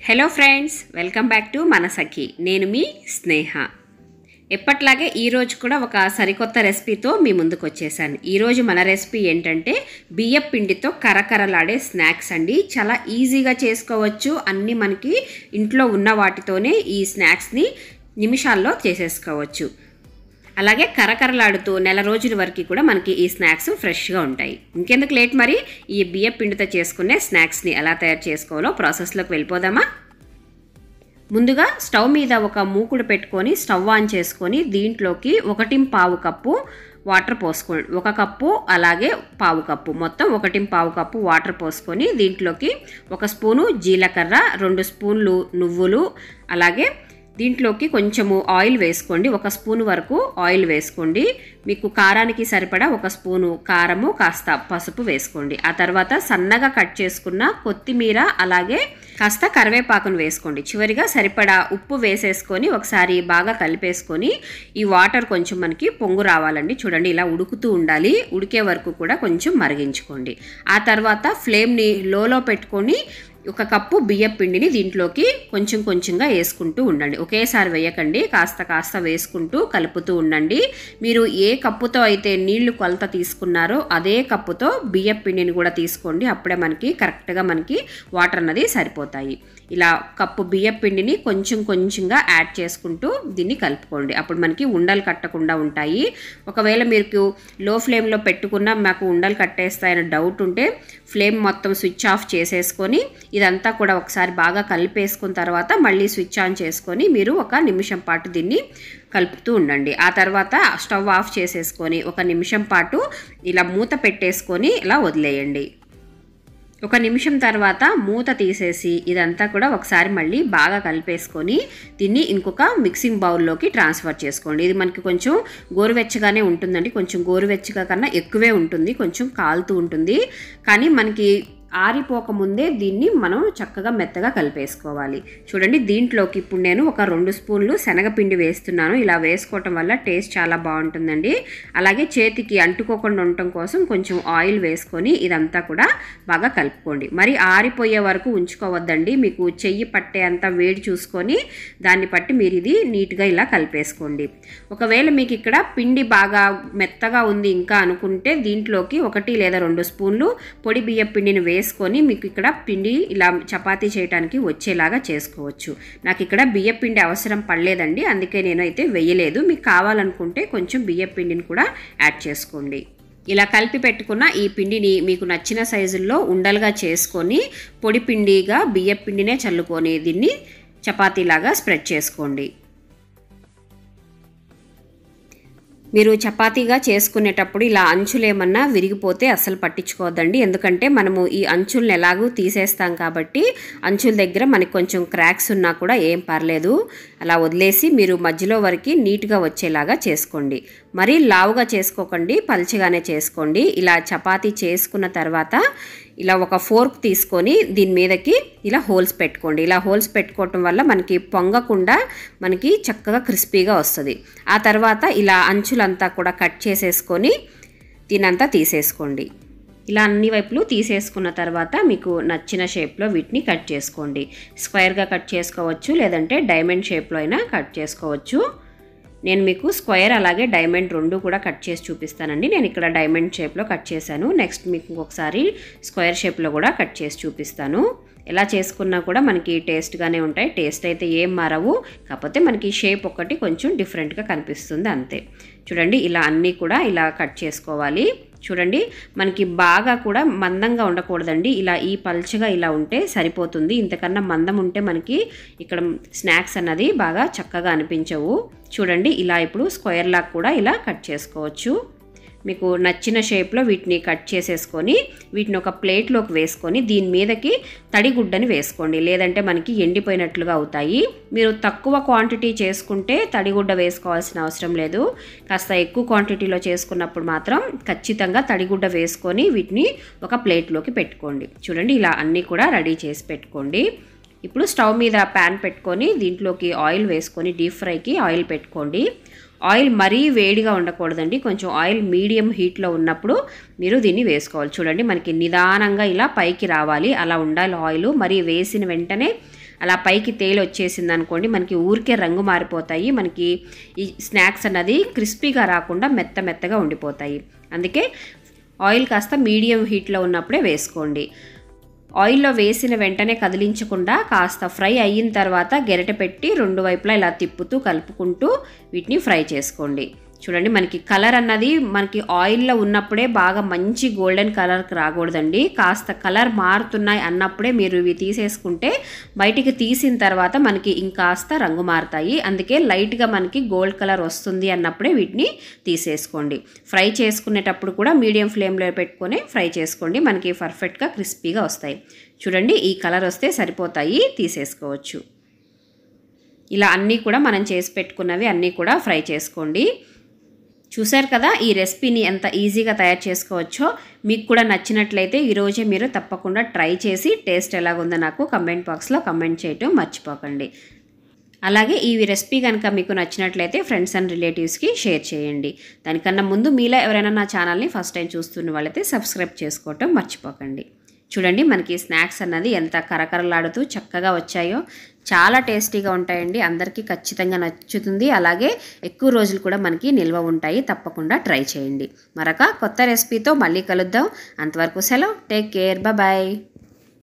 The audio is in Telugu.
hello friends welcome back to మన సఖి నేను మీ స్నేహ ఎప్పట్లాగే ఈరోజు కూడా ఒక సరికొత్త రెసిపీతో మీ ముందుకు వచ్చేసాను ఈరోజు మన రెసిపీ ఏంటంటే బియ్యం పిండితో కరకరలాడే స్నాక్స్ అండి చాలా ఈజీగా చేసుకోవచ్చు అన్నీ మనకి ఇంట్లో ఉన్న వాటితోనే ఈ స్నాక్స్ని నిమిషాల్లో చేసేసుకోవచ్చు అలాగే కరకరలాడుతూ నెల రోజుల వరకు కూడా మనకి ఈ స్నాక్స్ ఫ్రెష్గా ఉంటాయి ఇంకెందుకు లేట్ మరి ఈ బియ్యం పిండితో చేసుకునే స్నాక్స్ని ఎలా తయారు చేసుకోవాలో ప్రాసెస్లోకి వెళ్ళిపోదామా ముందుగా స్టవ్ మీద ఒక మూకుడు పెట్టుకొని స్టవ్ ఆన్ చేసుకొని దీంట్లోకి ఒకటి పావు కప్పు వాటర్ పోసుకోండి ఒక కప్పు అలాగే పావు కప్పు మొత్తం ఒకటి పావు కప్పు వాటర్ పోసుకొని దీంట్లోకి ఒక స్పూను జీలకర్ర రెండు స్పూన్లు నువ్వులు అలాగే దీంట్లోకి కొంచెము ఆయిల్ వేసుకోండి ఒక స్పూన్ వరకు ఆయిల్ వేసుకోండి మీకు కారానికి సరిపడా ఒక స్పూను కారము కాస్త పసుపు వేసుకోండి ఆ తర్వాత సన్నగా కట్ చేసుకున్న కొత్తిమీర అలాగే కాస్త కరివేపాకును వేసుకోండి చివరిగా సరిపడా ఉప్పు వేసేసుకొని ఒకసారి బాగా కలిపేసుకొని ఈ వాటర్ కొంచెం మనకి పొంగు రావాలండి చూడండి ఇలా ఉడుకుతూ ఉండాలి ఉడికే వరకు కూడా కొంచెం మరిగించుకోండి ఆ తర్వాత ఫ్లేమ్ని లోలో పెట్టుకొని ఒక కప్పు బియ్యం పిండిని దీంట్లోకి కొంచెం కొంచెంగా వేసుకుంటూ ఉండండి ఒకేసారి వేయకండి కాస్త కాస్త వేసుకుంటూ కలుపుతూ ఉండండి మీరు ఏ కప్పుతో అయితే నీళ్లు కొలత తీసుకున్నారో అదే కప్పుతో బియ్యం పిండిని కూడా తీసుకోండి అప్పుడే మనకి కరెక్ట్గా మనకి వాటర్ అన్నది సరిపోతాయి ఇలా కప్పు బియ్యం పిండిని కొంచెం కొంచెంగా యాడ్ చేసుకుంటూ దీన్ని కలుపుకోండి అప్పుడు మనకి ఉండలు కట్టకుండా ఉంటాయి ఒకవేళ మీకు లో ఫ్లేమ్లో పెట్టుకున్న మాకు ఉండలు కట్టేస్తాయని డౌట్ ఉంటే ఫ్లేమ్ మొత్తం స్విచ్ ఆఫ్ చేసేసుకొని ఇదంతా కూడా ఒకసారి బాగా కలిపేసుకున్న తర్వాత మళ్ళీ స్విచ్ ఆన్ చేసుకొని మీరు ఒక నిమిషం పాటు దీన్ని కలుపుతూ ఉండండి ఆ తర్వాత స్టవ్ ఆఫ్ చేసేసుకొని ఒక నిమిషం పాటు ఇలా మూత పెట్టేసుకొని ఇలా వదిలేయండి ఒక నిమిషం తర్వాత మూత తీసేసి ఇదంతా కూడా ఒకసారి మళ్ళీ బాగా కలిపేసుకొని దీన్ని ఇంకొక మిక్సింగ్ బౌల్లోకి ట్రాన్స్ఫర్ చేసుకోండి ఇది మనకి కొంచెం గోరువెచ్చగానే ఉంటుందండి కొంచెం గోరువెచ్చగా కన్నా ఎక్కువే ఉంటుంది కొంచెం కాలుతూ ఉంటుంది కానీ మనకి ఆరిపోకముందే దీన్ని మనం చక్కగా మెత్తగా కలిపేసుకోవాలి చూడండి దీంట్లోకి ఇప్పుడు నేను ఒక రెండు స్పూన్లు శనగపిండి వేస్తున్నాను ఇలా వేసుకోవటం వల్ల టేస్ట్ చాలా బాగుంటుందండి అలాగే చేతికి అంటుకోకుండా ఉండటం కోసం కొంచెం ఆయిల్ వేసుకొని ఇదంతా కూడా బాగా కలుపుకోండి మరి ఆరిపోయే వరకు ఉంచుకోవద్దండి మీకు చెయ్యి పట్టే అంత వేడి చూసుకొని దాన్ని బట్టి మీరు ఇది నీట్గా ఇలా కలిపేసుకోండి ఒకవేళ మీకు ఇక్కడ పిండి బాగా మెత్తగా ఉంది ఇంకా అనుకుంటే దీంట్లోకి ఒకటి లేదా రెండు స్పూన్లు పొడి బియ్య పిండిని వేసుకొని మీకు ఇక్కడ పిండి ఇలా చపాతీ చేయడానికి వచ్చేలాగా చేసుకోవచ్చు నాకు ఇక్కడ బియ్య పిండి అవసరం పడలేదండి అందుకే నేను అయితే వేయలేదు మీకు కావాలనుకుంటే కొంచెం బియ్య పిండిని కూడా యాడ్ చేసుకోండి ఇలా కలిపి పెట్టుకున్న ఈ పిండిని మీకు నచ్చిన సైజుల్లో ఉండలుగా చేసుకొని పొడి పిండిగా బియ్య పిండినే చల్లుకొని దీన్ని చపాతీలాగా స్ప్రెడ్ చేసుకోండి మీరు చపాతీగా చేసుకునేటప్పుడు ఇలా అంచులు ఏమన్నా విరిగిపోతే అస్సలు పట్టించుకోవద్దండి ఎందుకంటే మనము ఈ అంచులను ఎలాగూ తీసేస్తాం కాబట్టి అంచుల దగ్గర మనకి కొంచెం క్రాక్స్ ఉన్నా కూడా ఏం పర్లేదు అలా వదిలేసి మీరు మధ్యలో వరకు నీట్గా వచ్చేలాగా చేసుకోండి మరీ లావుగా చేసుకోకండి పల్చగానే చేసుకోండి ఇలా చపాతీ చేసుకున్న తర్వాత ఇలా ఒక ఫోర్క్ తీసుకొని దీని మీదకి ఇలా హోల్స్ పెట్టుకోండి ఇలా హోల్స్ పెట్టుకోవటం వల్ల మనకి పొంగకుండా మనకి చక్కగా క్రిస్పీగా వస్తుంది ఆ తర్వాత ఇలా అంచులంతా కూడా కట్ చేసేసుకొని దీనంతా తీసేసుకోండి ఇలా అన్ని వైపులు తీసేసుకున్న తర్వాత మీకు నచ్చిన షేప్లో వీటిని కట్ చేసుకోండి స్క్వేర్గా కట్ చేసుకోవచ్చు లేదంటే డైమండ్ షేప్లో అయినా కట్ చేసుకోవచ్చు నేను మీకు స్క్వేర్ అలాగే డైమండ్ రెండు కూడా కట్ చేసి చూపిస్తానండి నేను ఇక్కడ డైమండ్ షేప్లో కట్ చేశాను నెక్స్ట్ మీకు ఇంకొకసారి స్క్వేర్ షేప్లో కూడా కట్ చేసి చూపిస్తాను ఎలా చేసుకున్నా కూడా మనకి టేస్ట్గానే ఉంటాయి టేస్ట్ అయితే ఏం మారవు కాకపోతే మనకి షేప్ ఒకటి కొంచెం డిఫరెంట్గా కనిపిస్తుంది అంతే చూడండి ఇలా అన్నీ కూడా ఇలా కట్ చేసుకోవాలి చూడండి మనకి బాగా కూడా మందంగా ఉండకూడదండి ఇలా ఈ పల్చగా ఇలా ఉంటే సరిపోతుంది ఇంతకన్నా మందం ఉంటే మనకి ఇక్కడ స్నాక్స్ అన్నది బాగా చక్కగా అనిపించవు చూడండి ఇలా ఇప్పుడు స్క్వేర్ లాగా కూడా ఇలా కట్ చేసుకోవచ్చు మీకు నచ్చిన షేప్లో వీటిని కట్ చేసేసుకొని వీటిని ఒక ప్లేట్లోకి వేసుకొని దీని మీదకి తడిగుడ్డని వేసుకోండి లేదంటే మనకి ఎండిపోయినట్లుగా అవుతాయి మీరు తక్కువ క్వాంటిటీ చేసుకుంటే తడిగుడ్డ వేసుకోవాల్సిన అవసరం లేదు కాస్త ఎక్కువ క్వాంటిటీలో చేసుకున్నప్పుడు మాత్రం ఖచ్చితంగా తడిగుడ్డ వేసుకొని వీటిని ఒక ప్లేట్లోకి పెట్టుకోండి చూడండి ఇలా అన్నీ కూడా రెడీ చేసి పెట్టుకోండి ఇప్పుడు స్టవ్ మీద ప్యాన్ పెట్టుకొని దీంట్లోకి ఆయిల్ వేసుకొని డీప్ ఫ్రైకి ఆయిల్ పెట్టుకోండి ఆయిల్ మరీ వేడిగా ఉండకూడదండి కొంచెం ఆయిల్ మీడియం హీట్లో ఉన్నప్పుడు మీరు దీన్ని వేసుకోవాలి చూడండి మనకి నిదానంగా ఇలా పైకి రావాలి అలా ఉండాలి ఆయిల్ మరి వేసిన వెంటనే అలా పైకి తేలి వచ్చేసింది అనుకోండి మనకి ఊరికే రంగు మారిపోతాయి మనకి ఈ స్నాక్స్ అన్నది క్రిస్పీగా రాకుండా మెత్త మెత్తగా ఉండిపోతాయి అందుకే ఆయిల్ కాస్త మీడియం హీట్లో ఉన్నప్పుడే వేసుకోండి ఆయిల్లో వేసిన వెంటనే కదిలించకుండా కాస్త ఫ్రై అయిన తర్వాత గెరట పెట్టి రెండు వైపులా ఇలా తిప్పుతూ కలుపుకుంటూ వీటిని ఫ్రై చేసుకోండి చూడండి మనకి కలర్ అన్నది మనకి ఆయిల్లో ఉన్నప్పుడే బాగా మంచి గోల్డెన్ కలర్కి రాకూడదండి కాస్త కలర్ మారుతున్నాయి అన్నప్పుడే మీరు ఇవి తీసేసుకుంటే బయటికి తీసిన తర్వాత మనకి ఇంకాస్త రంగు మారుతాయి అందుకే లైట్గా మనకి గోల్డ్ కలర్ వస్తుంది అన్నప్పుడే వీటిని తీసేసుకోండి ఫ్రై చేసుకునేటప్పుడు కూడా మీడియం ఫ్లేమ్లో పెట్టుకొని ఫ్రై చేసుకోండి మనకి పర్ఫెక్ట్గా క్రిస్పీగా వస్తాయి చూడండి ఈ కలర్ వస్తే సరిపోతాయి తీసేసుకోవచ్చు ఇలా అన్నీ కూడా మనం చేసి పెట్టుకున్నవి అన్నీ కూడా ఫ్రై చేసుకోండి చూశారు కదా ఈ రెసిపీని ఎంత ఈజీగా తయారు చేసుకోవచ్చో మీకు కూడా నచ్చినట్లయితే ఈరోజే మీరు తప్పకుండా ట్రై చేసి టేస్ట్ ఎలాగుందో నాకు కమెంట్ బాక్స్లో కమెంట్ చేయటం మర్చిపోకండి అలాగే ఈ రెసిపీ కనుక మీకు నచ్చినట్లయితే ఫ్రెండ్స్ అండ్ రిలేటివ్స్కి షేర్ చేయండి దానికన్నా ముందు మీలో ఎవరైనా నా ఛానల్ని ఫస్ట్ టైం చూస్తున్న వాళ్ళైతే సబ్స్క్రైబ్ చేసుకోవటం మర్చిపోకండి చూడండి మనకి స్నాక్స్ అన్నది ఎంత కరకరలాడుతూ చక్కగా వచ్చాయో చాలా టేస్టీగా ఉంటాయండి అందరికీ ఖచ్చితంగా నచ్చుతుంది అలాగే ఎక్కువ రోజులు కూడా మనకి నిల్వ ఉంటాయి తప్పకుండా ట్రై చేయండి మరొక కొత్త రెసిపీతో మళ్ళీ కలుద్దాం అంతవరకు సెలవు టేక్ కేర్ బాయ్